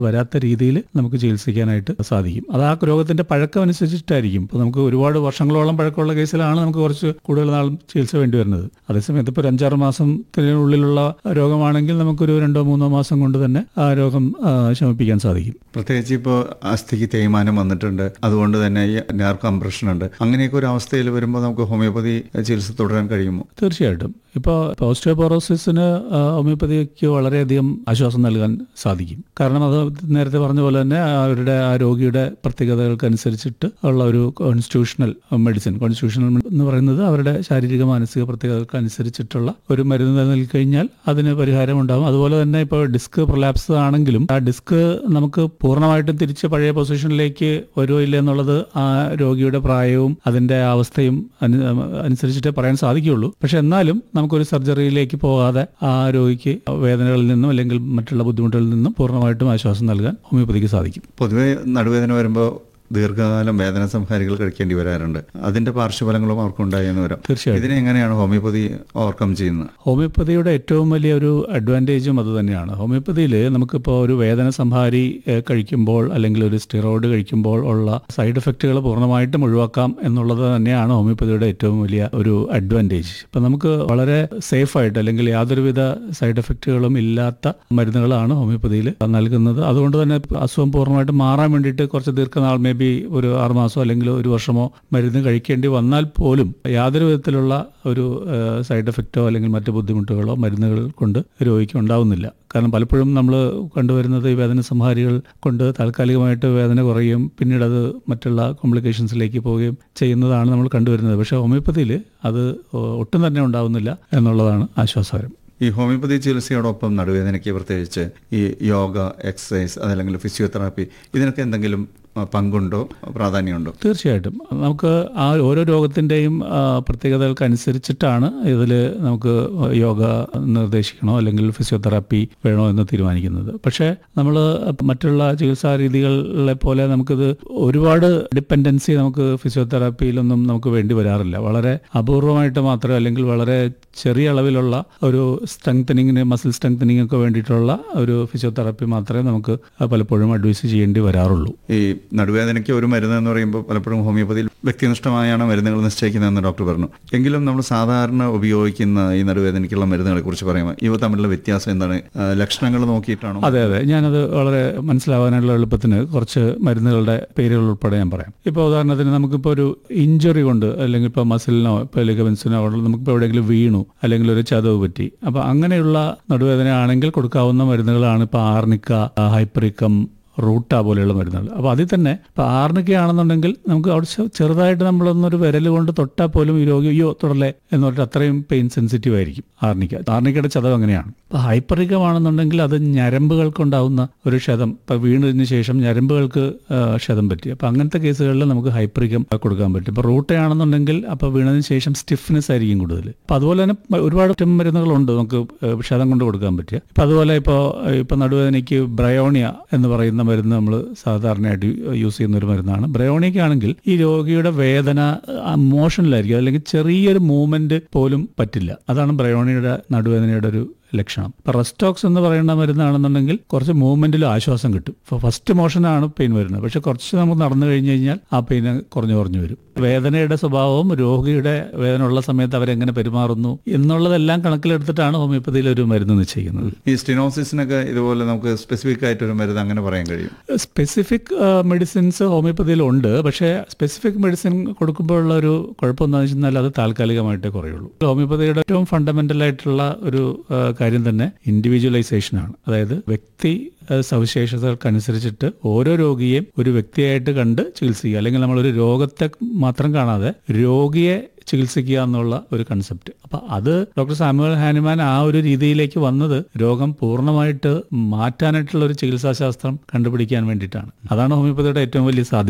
വരാത്ത രീതിയിൽ നമുക്ക് ചികിത്സിക്കാനായിട്ട് സാധിക്കും അത് ആ രോഗത്തിന്റെ പഴക്കം അനുസരിച്ചിട്ടായിരിക്കും ഇപ്പോൾ നമുക്ക് ഒരുപാട് വർഷങ്ങളോളം പഴക്കമുള്ള കേസിലാണ് നമുക്ക് കുറച്ച് കൂടുതൽ നാൾ ചികിത്സ വേണ്ടി വരുന്നത് അതേസമയത്ത് ഇപ്പോൾ ഒരു അഞ്ചാറ് മാസത്തിനുള്ളിലുള്ള രോഗമാണെങ്കിൽ നമുക്കൊരു രണ്ടോ മൂന്നോ മാസം കൊണ്ട് തന്നെ ആ രോഗം ആ, ശമിപ്പിക്കാൻ സാധിക്കും പ്രത്യേകിച്ച് ഇപ്പോൾ അസ്ഥിക്ക് തേയ്മാനം വന്നിട്ടുണ്ട് അതുകൊണ്ട് തന്നെ ഈ നെർവ് കംപ്രഷൻ ഉണ്ട് അങ്ങനെയൊക്കെ ഒരു അവസ്ഥയിൽ വരുമ്പോൾ നമുക്ക് ഹോമിയോപ്പതി ചികിത്സ തുടരാൻ കഴിയുമോ തീർച്ചയായിട്ടും ഇപ്പോൾ ഓസ്റ്റിയോപോറോസിസിന് ഹോമിയോപ്പതിക്ക് വളരെയധികം ആശ്വാസം നൽകാൻ സാധിക്കും കാരണം അത് നേരത്തെ പറഞ്ഞ പോലെ തന്നെ അവരുടെ ആ രോഗിയുടെ പ്രത്യേകതകൾക്കനുസരിച്ചിട്ട് ഉള്ള ഒരു കോൺസ്റ്റിറ്റ്യൂഷണൽ മെഡിസിൻ കോൺസ്റ്റിറ്റ്യൂഷണൽ എന്ന് പറയുന്നത് അവരുടെ ശാരീരിക മാനസിക പ്രത്യേകതകൾക്ക് അനുസരിച്ചിട്ടുള്ള ഒരു മരുന്ന് നൽകി കഴിഞ്ഞാൽ അതിന് പരിഹാരം ഉണ്ടാകും അതുപോലെ തന്നെ ഇപ്പോൾ ഡിസ്ക് പ്രൊലാപ്സ് ആണെങ്കിലും ആ ഡിസ്ക് നമുക്ക് പൂർണ്ണമായിട്ടും തിരിച്ച് പഴയ പൊസിഷനിലേക്ക് വരുമോ ഇല്ല എന്നുള്ളത് ആ രോഗിയുടെ പ്രായവും അതിന്റെ അവസ്ഥയും അനു- അനുസരിച്ചിട്ടേ പറയാൻ സാധിക്കുകയുള്ളൂ പക്ഷെ എന്നാലും നമുക്കൊരു സർജറിയിലേക്ക് പോകാതെ ആ രോഗിക്ക് വേദനകളിൽ നിന്നും അല്ലെങ്കിൽ മറ്റുള്ള ബുദ്ധിമുട്ടുകളിൽ നിന്നും പൂർണ്ണമായിട്ടും ആശ്വാസം നൽകാൻ ഹോമിയോപ്പതിക്ക് സാധിക്കും പൊതുവെ നടുവേദന വരുമ്പോൾ ദീർഘകാലം വേദന സംഹാരികൾ കഴിക്കേണ്ടി വരാറുണ്ട് അതിന്റെ പാർശ്വഫലങ്ങളും അവർക്കുണ്ടായെന്ന് വരാം തീർച്ചയായും ഇതിനെ എങ്ങനെയാണ് ഹോമിയോപ്പതി ഓവർകം ചെയ്യുന്നത് ഹോമിയോപ്പതിയുടെ ഏറ്റവും വലിയ ഒരു അഡ്വാൻറ്റേജും അത് തന്നെയാണ് ഹോമിയോപ്പതിയിൽ നമുക്കിപ്പോൾ ഒരു വേദന സംഹാരി ഏഹ്, കഴിക്കുമ്പോൾ അല്ലെങ്കിൽ ഒരു സ്റ്റിറോയിഡ് കഴിക്കുമ്പോൾ ഉള്ള സൈഡ് എഫക്റ്റുകൾ പൂർണ്ണമായിട്ടും ഒഴിവാക്കാം എന്നുള്ളത് തന്നെയാണ് ഹോമിയോപ്പതിയുടെ ഏറ്റവും വലിയ ഒരു അഡ്വാൻറ്റേജ് ഇപ്പം നമുക്ക് വളരെ സേഫ് ആയിട്ട് അല്ലെങ്കിൽ യാതൊരുവിധ സൈഡ് എഫക്റ്റുകളും ഇല്ലാത്ത മരുന്നുകളാണ് ഹോമിയോപ്പതിയിൽ നൽകുന്നത് അതുകൊണ്ട് തന്നെ അസുഖം പൂർണ്ണമായിട്ട് മാറാൻ വേണ്ടിയിട്ട് കുറച്ച് ദീർഘനാൾ മേ ബി ഒരു ആറുമാസമോ അല്ലെങ്കിൽ ഒരു വർഷമോ മരുന്ന് കഴിക്കേണ്ടി വന്നാൽ പോലും യാതൊരു വിധത്തിലുള്ള ഒരു സൈഡ് എഫക്റ്റോ അല്ലെങ്കിൽ മറ്റു ബുദ്ധിമുട്ടുകളോ മരുന്നുകൾ കൊണ്ട് രോഗിക്ക് ഉണ്ടാവുന്നില്ല കാരണം പലപ്പോഴും നമ്മൾ കണ്ടുവരുന്നത് ഈ വേദന സംഹാരികൾ കൊണ്ട് താൽക്കാലികമായിട്ട് വേദന കുറയും പിന്നീട് അത് മറ്റുള്ള കോംപ്ലിക്കേഷൻസിലേക്ക് പോവുകയും ചെയ്യുന്നതാണ് നമ്മൾ കണ്ടുവരുന്നത് പക്ഷേ ഹോമിയോപ്പതിയിൽ അത് ഒട്ടും തന്നെ ഉണ്ടാവുന്നില്ല എന്നുള്ളതാണ് ആശ്വാസകരം ഈ ഹോമിയോപ്പതി ചികിത്സയോടൊപ്പം നടുവേദനയ്ക്ക് പ്രത്യേകിച്ച് ഈ യോഗ എക്സസൈസ് അതല്ലെങ്കിൽ ഫിസിയോതെറാപ്പി ഇതിനൊക്കെ എന്തെങ്കിലും ആ, പങ്കുണ്ടോ പ്രാധാന്യമുണ്ടോ തീർച്ചയായിട്ടും നമുക്ക് ആ ഓരോ രോഗത്തിൻ്റെയും പ്രത്യേകതകൾക്ക് അനുസരിച്ചിട്ടാണ് ഇതിൽ നമുക്ക് യോഗ നിർദ്ദേശിക്കണോ അല്ലെങ്കിൽ ഫിസിയോതെറാപ്പി വേണോ എന്ന് തീരുമാനിക്കുന്നത് പക്ഷേ നമ്മൾ മറ്റുള്ള ചികിത്സാ രീതികളെ പോലെ നമുക്കിത് ഒരുപാട് ഡിപ്പെൻഡൻസി നമുക്ക് ഫിസിയോതെറാപ്പിയിലൊന്നും നമുക്ക് വേണ്ടി വരാറില്ല വളരെ അപൂർവമായിട്ട് മാത്രമേ അല്ലെങ്കിൽ വളരെ ചെറിയ അളവിലുള്ള ഒരു സ്ട്രെങ്തനിങ്ങിന് മസിൽ സ്ട്രെങ്തനിങ് ഒക്കെ വേണ്ടിയിട്ടുള്ള ഒരു ഫിസിയോതെറാപ്പി മാത്രമേ നമുക്ക് പലപ്പോഴും അഡ്വൈസ് ചെയ്യേണ്ടി വരാറുള്ളൂ ഈ നടുവേദനയ്ക്ക് ഒരു മരുന്ന് എന്ന് പറയുമ്പോൾ പലപ്പോഴും ഹോമിയോപ്പതിയിൽ വ്യക്തിനിഷ്ഠമായാണ് മരുന്നുകൾ നിശ്ചയിക്കുന്നതെന്ന് ഡോക്ടർ പറഞ്ഞു എങ്കിലും നമ്മൾ സാധാരണ ഉപയോഗിക്കുന്ന ഈ നടുവേദനയ്ക്കുള്ള മരുന്നുകളെ കുറിച്ച് പറയുമ്പോൾ ഇവ തമ്മിലുള്ള വ്യത്യാസം എന്താണ് ആ, ലക്ഷണങ്ങൾ നോക്കിയിട്ടാണോ അതെ അതെ ഞാനത് വളരെ മനസ്സിലാവാനുള്ള എളുപ്പത്തിന് കുറച്ച് മരുന്നുകളുടെ പേരുകൾ ഉൾപ്പെടെ ഞാൻ പറയാം ഇപ്പോൾ ഉദാഹരണത്തിന് നമുക്കിപ്പോൾ ഒരു ഇഞ്ചുറി കൊണ്ട് അല്ലെങ്കിൽ ഇപ്പോൾ മസിലിനോ ഇപ്പോൾ ലിഗമെൻസിനോ നമുക്കിപ്പോൾ എവിടെയെങ്കിലും വീണു അല്ലെങ്കിൽ ഒരു ചതവ് പറ്റി അപ്പോൾ അങ്ങനെയുള്ള നടുവേദന ആണെങ്കിൽ കൊടുക്കാവുന്ന മരുന്നുകളാണ് ഇപ്പോൾ ആർണിക്ക ഹൈപ്പറിക്കം റൂട്ട പോലെയുള്ള മരുന്നുകൾ അപ്പോൾ അതിൽ തന്നെ ഇപ്പോൾ ആർണിക്കയാണെന്നുണ്ടെങ്കിൽ നമുക്ക് അവിടെ ചെ- ചെറുതായിട്ട് നമ്മളൊന്നൊരു വിരൽ കൊണ്ട് തൊട്ടാൽ പോലും ഈ രോഗി അയ്യോ തുടരല്ലേ എന്ന് പറഞ്ഞിട്ട് അത്രയും പെയിൻ സെൻസിറ്റീവ് ആയിരിക്കും ആർണിക്ക ആർണിക്കയുടെ ചതവ് അങ്ങനെയാണ് ഇപ്പോൾ ഹൈപ്പറിക്കമാണെന്നുണ്ടെങ്കിൽ അത് ഞരമ്പുകൾക്കുണ്ടാവുന്ന ഒരു ക്ഷതം ഇപ്പോൾ വീണതിന് ശേഷം ഞരമ്പുകൾക്ക് ആ, ക്ഷതം പറ്റി അപ്പോൾ അങ്ങനത്തെ കേസുകളിൽ നമുക്ക് ഹൈപ്പറിക്കം കൊടുക്കാൻ പറ്റും ഇപ്പോൾ റൂട്ടയാണെന്നുണ്ടെങ്കിൽ അപ്പോൾ വീണതിന് ശേഷം സ്റ്റിഫ്നെസ് ആയിരിക്കും കൂടുതൽ അപ്പോൾ അതുപോലെ തന്നെ മ- ഒരുപാട് ഒറ്റ മരുന്നുകളുണ്ട് നമുക്ക് ഏഹ്, ക്ഷതം കൊണ്ട് കൊടുക്കാൻ പറ്റിയ ഇപ്പം അതുപോലെ ഇപ്പോൾ ഇപ്പോൾ നടുവേദനയ്ക്ക് ബ്രയോണിയ എന്ന് പറയുന്ന മരുന്ന് നമ്മൾ സാധാരണയായിട്ട് യൂസ് ചെയ്യുന്ന ഒരു മരുന്നാണ് ബ്രയോണിയയ്ക്ക് ആണെങ്കിൽ ഈ രോഗിയുടെ വേദന മോഷനിലായിരിക്കും അല്ലെങ്കിൽ ചെറിയൊരു മൂവ്മെന്റ് പോലും പറ്റില്ല അതാണ് ബ്രയോണിയുടെ നടുവേദനയുടെ ഒരു ലക്ഷണം ഇപ്പൊ റെസ്റ്റോക്സ് എന്ന് പറയുന്ന മരുന്നാണെന്നുണ്ടെങ്കിൽ കുറച്ച് മൂവ്മെന്റിൽ ആശ്വാസം കിട്ടും ഇപ്പോൾ ഫസ്റ്റ് മോഷനാണ് പെയിൻ വരുന്നത് പക്ഷെ കുറച്ച് നമുക്ക് നടന്നു കഴിഞ്ഞ് കഴിഞ്ഞാൽ ആ പെയിൻ കുറഞ്ഞു കുറഞ്ഞു വരും വേദനയുടെ സ്വഭാവവും രോഗിയുടെ വേദന ഉള്ള സമയത്ത് അവരെങ്ങനെ പെരുമാറുന്നു എന്നുള്ളതെല്ലാം കണക്കിലെടുത്തിട്ടാണ് ഹോമിയോപ്പതിയിൽ ഒരു മരുന്ന് നിശ്ചയിക്കുന്നത് ഈ സ്റ്റിനോസിസിനൊക്കെ ഇതുപോലെ നമുക്ക് സ്പെസിഫിക് ആയിട്ട് ഒരു മരുന്ന് അങ്ങനെ പറയാൻ കഴിയും സ്പെസിഫിക് മെഡിസിൻസ് ഹോമിയോപ്പതിയിലുണ്ട് പക്ഷേ സ്പെസിഫിക് മെഡിസിൻ കൊടുക്കുമ്പോഴുള്ള ഒരു കുഴപ്പമെന്ന് വെച്ചാൽ അത് താൽക്കാലികമായിട്ടേ കുറയുള്ളൂ ഹോമിയോപ്പതിയുടെ ഏറ്റവും ഫണ്ടമെന്റൽ ആയിട്ടുള്ള ഒരു ആ, കാര്യം തന്നെ ഇൻഡിവിജ്വലൈസേഷൻ ആണ് അതായത് വ്യക്തി ആ, സവിശേഷതകൾക്കനുസരിച്ചിട്ട് ഓരോ രോഗിയെയും ഒരു വ്യക്തിയായിട്ട് കണ്ട് ചികിത്സിക്കുക അല്ലെങ്കിൽ നമ്മളൊരു രോഗത്തെ മാത്രം കാണാതെ രോഗിയെ ചികിത്സിക്കുക എന്നുള്ള ഒരു കൺസെപ്റ്റ് അപ്പൊ അത് ഡോക്ടർ സാമുവൽ ഹാനുമാൻ ആ ഒരു രീതിയിലേക്ക് വന്നത് രോഗം പൂർണ്ണമായിട്ട് മാറ്റാനായിട്ടുള്ള ഒരു ചികിത്സാശാസ്ത്രം കണ്ടുപിടിക്കാൻ വേണ്ടിയിട്ടാണ് അതാണ് ഹോമിയോപ്പതിയുടെ ഏറ്റവും വലിയ സാധ്യതയും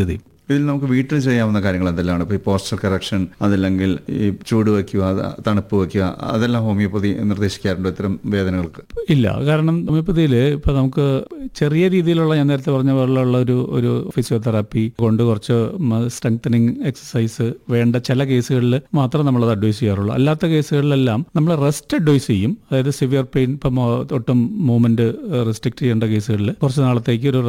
ഇതിൽ നമുക്ക് വീട്ടിൽ ചെയ്യാവുന്ന കാര്യങ്ങൾ എന്തെല്ലാമാണ് ഇപ്പോൾ ഈ പോസ്റ്റർ കറക്ഷൻ അതല്ലെങ്കിൽ ഈ ചൂട് വയ്ക്കുക അത് തണുപ്പ് വയ്ക്കുക അതെല്ലാം ഹോമിയോപ്പതി നിർദ്ദേശിക്കാറുണ്ട് ഇത്തരം വേദനകൾക്ക് ഇല്ല കാരണം ഹോമിയോപ്പതിയിൽ ഇപ്പൊ നമുക്ക് ചെറിയ രീതിയിലുള്ള ഞാൻ നേരത്തെ പറഞ്ഞ പോലുള്ള ഒരു ഒരു ഫിസിയോതെറാപ്പി കൊണ്ട് കുറച്ച് സ്ട്രെങ്തനിങ് എക്സസൈസ് വേണ്ട ചില കേസുകളിൽ മാത്രം നമ്മൾ അത് അഡ്വൈസ് ചെയ്യാറുള്ളൂ അല്ലാത്ത കേസുകളിലെല്ലാം നമ്മൾ റെസ്റ്റ് അഡ്വൈസ് ചെയ്യും അതായത് സിവിയർ പെയിൻ ഇപ്പം ഒട്ടും മൂവ്മെന്റ് റെസ്ട്രിക്ട് ചെയ്യേണ്ട കേസുകളിൽ കുറച്ച് നാളത്തേക്ക് ഒരു